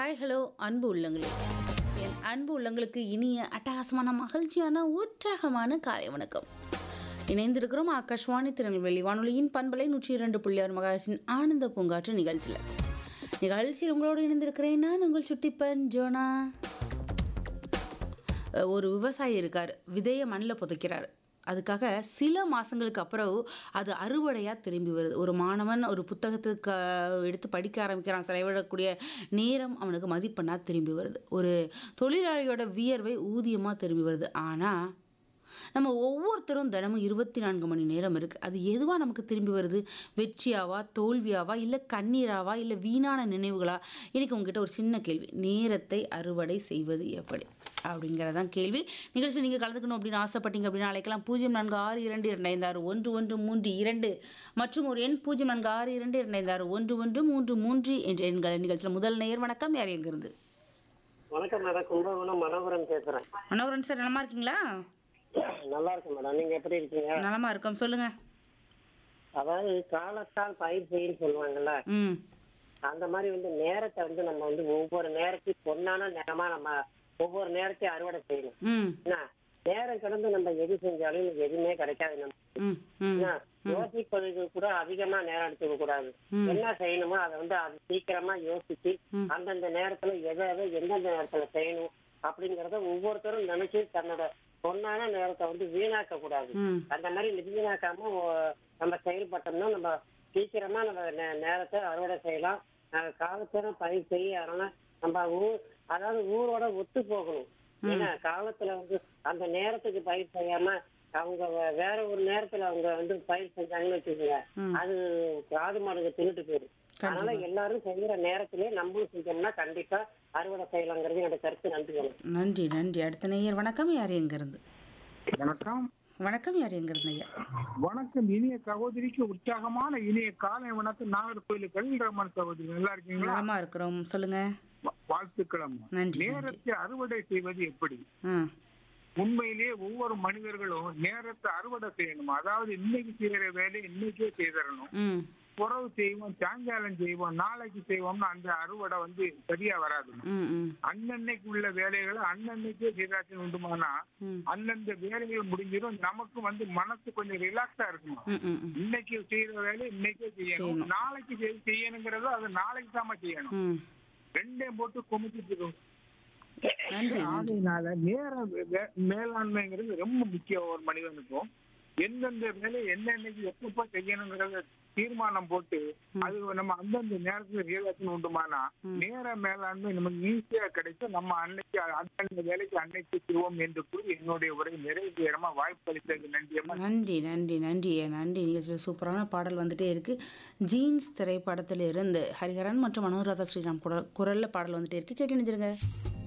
Hi hello அன்பு உள்ளங்களே என் அன்பு உள்ளங்களுக்கு இனிய அட்டகாசமான மகிழ்ச்சியான உற்சாகமான காலை வணக்கம் இணைந்திருக்கிறோம் ஆகாஷ்வாணி திருநெல்வேலி வானொலியின் பண்பலை நூற்றி இரண்டு புள்ளி ஆறு மகாசின் ஆனந்த பூங்காற்று நிகழ்ச்சியில் நிகழ்ச்சியில் உங்களோடு இணைந்திருக்கிறேன் நான் உங்கள் சுட்டிப்பன் ஜோனா அஹ் ஒரு விவசாயி இருக்கார் விதையை மண்ணில் புதைக்கிறார் அதுக்காக சில மாதங்களுக்கு அப்புறம் அது அறுவடையாக திரும்பி வருது ஒரு மாணவன் ஒரு புத்தகத்துக்கு அஹ், எடுத்து படிக்க ஆரம்பிக்கிறான் செலவிடக்கூடிய நேரம் அவனுக்கு மதிப்பெண்ணாக திரும்பி வருது ஒரு தொழிலாளியோட வியர்வை ஊதியமாக திரும்பி வருது ஆனால் நம்ம ஒவ்வொருத்தரும் தினமும் இருபத்தி நான்கு மணி நேரம் இருக்குது அது எதுவாக நமக்கு திரும்பி வருது வெற்றியாவா தோல்வியாவா இல்லை கண்ணீராவா இல்லை வீணான நினைவுகளா இன்னைக்கு உங்ககிட்ட ஒரு சின்ன கேள்வி நேரத்தை அறுவடை செய்வது எப்படி அப்படிங்கிறதான் கேள்வி நிகழ்ச்சி நீங்கள் கலந்துக்கணும் அப்படின்னு ஆசைப்பட்டீங்க அப்படின்னா அழைக்கலாம் பூஜ்ஜியம் நான்கு ஆறு இரண்டு இரண்டு ஐந்து ஆறு ஒன்று ஒன்று மூன்று இரண்டு மற்றும் ஒரு எண் பூஜ்ஜியம் நான்கு ஆறு இரண்டு இரண்டு ஐந்து ஆறு ஒன்று ஒன்று மூன்று மூன்று என்ற எண்கள் நிகழ்ச்சியில் முதல் நேர் வணக்கம் யார் எங்கிருந்து வணக்கம் மேடம் கும்பகோணம் மனோகரன் பேசுறேன் மனோகரன் சார் நலமா இருக்கீங்களா நல்லா இருக்கேன் மேடம் நீங்க எப்படி இருக்கீங்க நலமா இருக்கோம் சொல்லுங்கள் அதாவது காலத்தால் பயிர் செய்யும் சொல்லுவாங்கல்ல ம் அந்த மாதிரி வந்து நேரத்தை வந்து நம்ம வந்து ஒவ்வொரு நேரத்தையும் பொன்னான நேரமா நம்ம ஒவ்வொரு நேரத்தையும் அறுவடை செய்யணும் ம் என்ன நேரம் கடந்து நம்ம எது செஞ்சாலும் எனக்கு எதுவுமே கிடைக்காது நம்ம ம் ம் என்ன? யோசிப்பதுக்கு கூட அதிகமா நேரம் எடுத்துக்க கூடாது ம். என்ன செய்யணுமோ அதை வந்து அது சீக்கிரமா யோசிச்சு ம். அந்தந்த நேரத்துல எதை எதை எந்தெந்த நேரத்துல செய்யணும் அப்படிங்கறத ஒவ்வொருத்தரும் நினைச்சு தன்னோட பொன்னான நேரத்தை வந்து வீணாக்க கூடாது ம் அந்த மாதிரி வீணாக்காம ஓ- நம்ம செயல்பட்டோம்னா நம்ம சீக்கிரமா நம்ம நே- நேரத்தை அறுவடை செய்யலாம் அஹ் காலத்தோட பயிர் செய்ய அதனால நம்ம ஊர் அதாவது ஊரோட ஒத்து போகணும் ஏன்னா காலத்துல வந்து அந்த நேரத்துக்கு பயிர் செய்யாம அவங்க வே- வேற ஒரு நேரத்துல அவங்க வந்து பயிர் செஞ்சாங்கன்னு வச்சுக்கோங்க ம். அது காது மாடுங்க தின்னுட்டு போயிடும் அதனால எல்லாரும் செய்யற நேரத்திலே நம்மளும் செஞ்சோம்னா கண்டிப்பா அறுவடை செய்யலாங்கிறது என்னோட கருத்து நன்றி நன்றி நன்றி அடுத்த நேயர் வணக்கம் யார் எங்கிருந்து வணக்கம் வணக்கம் யார் எங்கிருந்து ஐயா வணக்கம் இனிய சகோதரிக்கு உற்சாகமான இனிய காலை வணக்கம் நாகர்கோயில் கலிரமன் சகோதரி நல்லா இருக்கீங்களா நலமா இருக்கிறோம் சொல்லுங்க வா- வாழ்த்துக்கள் அம்மா நன்றி நன்றி நேரத்தை அறுவடை செய்வது எப்படி ஆ உண்மையிலேயே ஒவ்வொரு மனிதர்களும் நேரத்தை அறுவடை செய்யணும் அதாவது இன்னைக்கு செய்யற வேலையை இன்னைக்கே செய்திடணும் ம் புறவு செய்வோம் சாயங்காலம் செய்வோம் நாளைக்கு செய்வோம்னு அந்த அறுவடை வந்து சரியா வராது ம் ம் அன்னன்னைக்கு உள்ள வேலைகளை அன்னன்னைக்கே செய்தாச்சு உண்டுமானா ம் அந்தந்த வேலைகள் முடிஞ்சிடும் நமக்கு வந்து மனசு கொஞ்சம் ரிலாக்ஸா இருக்குமா ம் ம் ம் இன்னைக்கு செய்யற வேலையை இன்னைக்கே செய்யணும் செய்யணும். நாளைக்கு செய்- செய்யணுங்கிறத அது நாளைக்கு தாம செய்யணும் ம் ரெண்டையும் போட்டு குமிச்சிட்டு இருக்கும் நன்றி நன்றி ஆகையினால நேர வே- மேலாண்மைங்கிறது ரொம்ப முக்கியம் ஒரு மனிதனுக்கும் எந்தெந்த வேலை என்னென்னைக்கு எப்பப்ப செய்யணுங்கிறத தீர்மானம் போட்டு அது நம்ம அந்தந்த நேரத்துல ரியலாசன் உண்டுமானா நேர மேலாண்மை நமக்கு ஈஸியா கிடைக்கும் நம்ம அன்னைக்கு அந்தந்த வேலைக்கு அன்னைக்கு செய்வோம் என்று கூறி என்னுடைய உரை நிறைவேறமா வாய்ப்பு அளித்தது நன்றியம்மா நன்றி நன்றி நன்றி ஐயா, நன்றி நிகழ்ச்சியில் சூப்பரான பாடல் வந்துட்டே இருக்கு ஜீன்ஸ் திரைப்படத்தில் இருந்து ஹரிஹரன் மற்றும் அனுராதா ஸ்ரீராம் குரல் குரல்ல பாடல் வந்துட்டே இருக்கு கேட்டு நினைச்சிருங்க